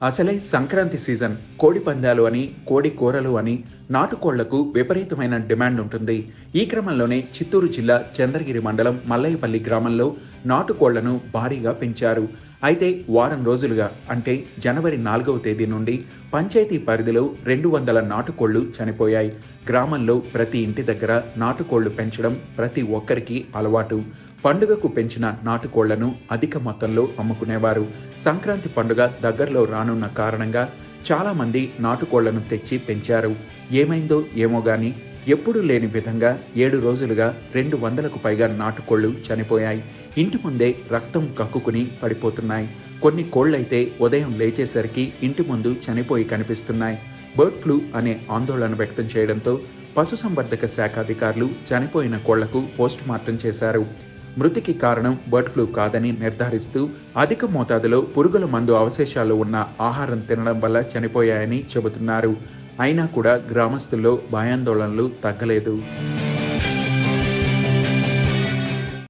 అసలే సంక్రాంతి సీజన్ కోడి పందాలు అని కోడి కూరలు అని నాటుకోళ్లకు విపరీతమైన డిమాండ్ ఉంటుంది ఈ క్రమంలోనే చిత్తూరు జిల్లా చంద్రగిరి మండలం మల్లయ్యపల్లి గ్రామంలో నాటుకోళ్లను భారీగా పెంచారు అయితే వారం రోజులుగా అంటే జనవరి నాలుగవ తేదీ నుండి పంచాయతీ పరిధిలో రెండు వందల నాటుకోళ్లు చనిపోయాయి గ్రామంలో ప్రతి ఇంటి దగ్గర నాటుకోళ్లు పెంచడం ప్రతి ఒక్కరికి అలవాటు పండుగకు పెంచిన నాటుకోళ్లను అధిక మొత్తంలో అమ్ముకునేవారు సంక్రాంతి పండుగ దగ్గరలో రానున్న కారణంగా చాలా మంది నాటుకోళ్లను తెచ్చి పెంచారు ఏమైందో ఏమో గాని ఎప్పుడూ లేని విధంగా ఏడు రోజులుగా రెండు వందలకు పైగా నాటుకోళ్లు చనిపోయాయి ఇంటి ముందే రక్తం కక్కుకుని పడిపోతున్నాయి కొన్ని కోళ్లైతే ఉదయం లేచేసరికి ఇంటి ముందు చనిపోయి కనిపిస్తున్నాయి బర్డ్ ఫ్లూ అనే ఆందోళన వ్యక్తం చేయడంతో పశుసంవర్ధక శాఖ అధికారులు చనిపోయిన కోళ్లకు పోస్ట్ మార్టం చేశారు మృతికి కారణం బర్డ్ ఫ్లూ కాదని నిర్ధారిస్తూ అధిక మోతాదులో పురుగుల మందు అవశేషాలు ఉన్న ఆహారం తినడం వల్ల చనిపోయాయని చెబుతున్నారు అయినా కూడా గ్రామస్తుల్లో భయాందోళనలు తగ్గలేదు